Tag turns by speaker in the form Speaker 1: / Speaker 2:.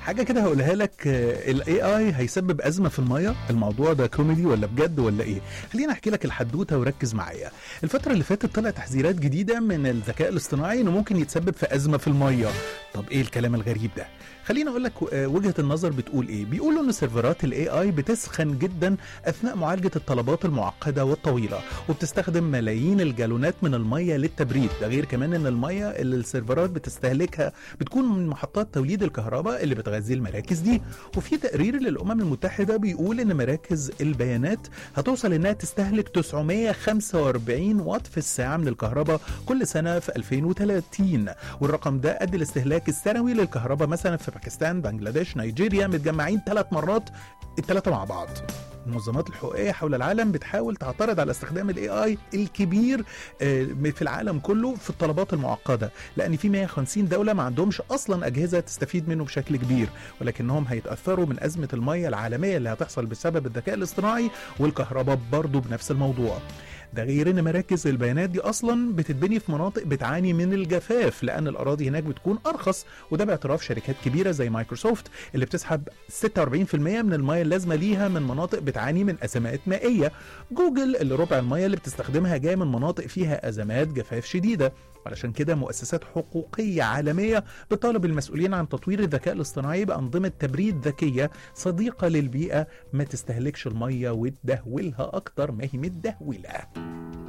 Speaker 1: حاجه كده هقولها لك الاي اي هيسبب ازمه في الميه الموضوع ده كوميدي ولا بجد ولا ايه خليني احكي لك الحدوته وركز معايا الفتره اللي فاتت طلع تحذيرات جديده من الذكاء الاصطناعي انه ممكن يتسبب في ازمه في الميه طب ايه الكلام الغريب ده خليني اقول لك وجهه النظر بتقول ايه بيقولوا ان سيرفرات الاي اي بتسخن جدا اثناء معالجه الطلبات المعقده والطويله وبتستخدم ملايين الجالونات من الميه للتبريد ده غير كمان ان الميه اللي السيرفرات بتستهلكها بتكون من محطات توليد الكهرباء اللي بتغذي المراكز دي وفي تقرير للامم المتحده بيقول ان مراكز البيانات هتوصل انها تستهلك 945 واط في الساعه من الكهرباء كل سنه في 2030 والرقم ده قد الاستهلاك السنوي للكهرباء مثلا في باكستان بنجلاديش نيجيريا متجمعين ثلاث مرات الثلاثه مع بعض المنظمات الحقوقيه حول العالم بتحاول تعترض على استخدام الاي اي الكبير في العالم كله في الطلبات المعقده لان في 150 دوله ما عندهمش اصلا اجهزه تستفيد منه بشكل كبير ولكنهم هيتاثروا من ازمه الميه العالميه اللي هتحصل بسبب الذكاء الاصطناعي والكهرباء برضه بنفس الموضوع ده غير ان مراكز البيانات دي اصلا بتتبني في مناطق بتعاني من الجفاف لان الاراضي هناك بتكون ارخص وده باعتراف شركات كبيره زي مايكروسوفت اللي بتسحب 46% من الميه اللازمه ليها من مناطق بتعاني من ازمات مائيه جوجل اللي ربع الميه اللي بتستخدمها جايه من مناطق فيها ازمات جفاف شديده علشان كده مؤسسات حقوقية عالمية بتطالب المسؤولين عن تطوير الذكاء الاصطناعي بأنظمة تبريد ذكية صديقة للبيئة ما تستهلكش المية وتدهولها أكتر ما هي متدهولة